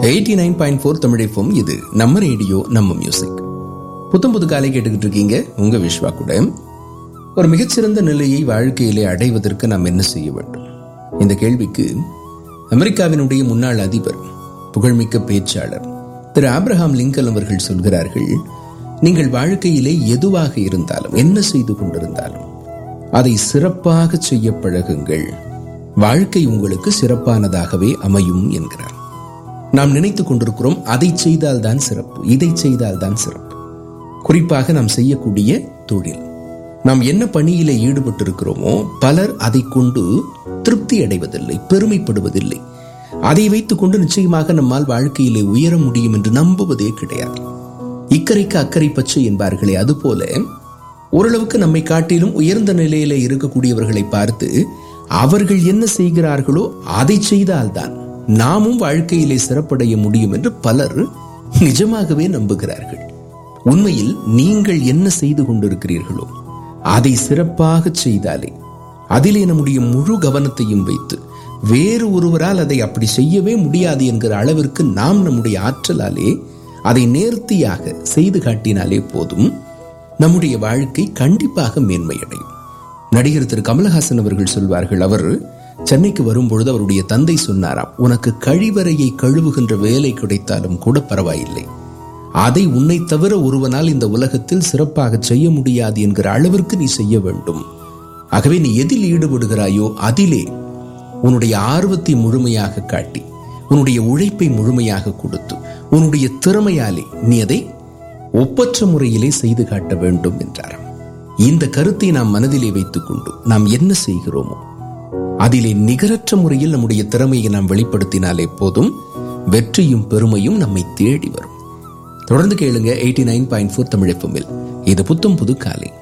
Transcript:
eighty nine point four தமிழைப்போம் இது நம்ம ரேடியோ நம்ம மியூசிக் புத்தம் புது காலை கேட்டுக்கிட்டு இருக்கீங்க உங்க விஸ்வா கூட ஒரு மிகச்சிறந்த நிலையை வாழ்க்கையிலே அடைவதற்கு நாம் என்ன செய்ய வேண்டும் இந்த கேள்விக்கு அமெரிக்காவினுடைய முன்னாள் அதிபர் புகழ்மிக்க பேச்சாளர் திரு ஆப்ரஹாம் லிங்கன் அவர்கள் சொல்கிறார்கள் நீங்கள் வாழ்க்கையிலே எதுவாக இருந்தாலும் என்ன செய்து கொண்டிருந்தாலும் அதை சிறப்பாக செய்ய பழகுங்கள் வாழ்க்கை உங்களுக்கு சிறப்பானதாகவே அமையும் என்கிறார் நாம் நினைத்துக் கொண்டிருக்கிறோம் அதை செய்தால்தான் சிறப்பு இதை செய்தால்தான் சிறப்பு குறிப்பாக நாம் செய்யக்கூடிய தொழில் நாம் என்ன பணியிலே ஈடுபட்டிருக்கிறோமோ பலர் அதை கொண்டு திருப்தி அடைவதில்லை பெருமைப்படுவதில்லை அதை வைத்துக் கொண்டு நிச்சயமாக நம்மால் வாழ்க்கையிலே உயர முடியும் என்று நம்புவதே கிடையாது இக்கரைக்கு அக்கறை பச்சை என்பார்களே அதுபோல ஓரளவுக்கு நம்மை காட்டிலும் உயர்ந்த நிலையில இருக்கக்கூடியவர்களை பார்த்து அவர்கள் என்ன செய்கிறார்களோ அதை செய்தால்தான் நாமும் வாழ்க்கையிலே சிறப்படைய முடியும் என்று பலர் நிஜமாகவே நம்புகிறார்கள் உண்மையில் நீங்கள் என்ன செய்து கொண்டிருக்கிறீர்களோ அதை சிறப்பாக செய்தாலே அதிலே நம்முடைய முழு கவனத்தையும் வைத்து வேறு ஒருவரால் அதை அப்படி செய்யவே முடியாது என்கிற அளவிற்கு நாம் நம்முடைய ஆற்றலாலே அதை நேர்த்தியாக செய்து காட்டினாலே போதும் நம்முடைய வாழ்க்கை கண்டிப்பாக மேன்மையடையும் நடிகர் திரு கமலஹாசன் அவர்கள் சொல்வார்கள் அவர் சென்னைக்கு வரும்பொழுது அவருடைய தந்தை சொன்னாராம் உனக்கு கழிவறையை கழுவுகின்ற வேலை கிடைத்தாலும் கூட பரவாயில்லை அதை உன்னை தவிர ஒருவனால் இந்த உலகத்தில் சிறப்பாக செய்ய முடியாது என்கிற அளவிற்கு நீ செய்ய வேண்டும் ஆகவே நீ எதில் ஈடுபடுகிறாயோ அதிலே உன்னுடைய ஆர்வத்தை முழுமையாக காட்டி உன்னுடைய உழைப்பை முழுமையாக கொடுத்து உன்னுடைய திறமையாலே நீ அதை ஒப்பற்ற முறையிலே செய்து காட்ட வேண்டும் என்றார் இந்த கருத்தை நாம் மனதிலே வைத்துக் கொண்டு நாம் என்ன செய்கிறோமோ அதிலே நிகரற்ற முறையில் நம்முடைய திறமையை நாம் வெளிப்படுத்தினாலே போதும் வெற்றியும் பெருமையும் நம்மை தேடி வரும் தொடர்ந்து கேளுங்க eighty nine point four Tamil இது புத்தம் புது காலை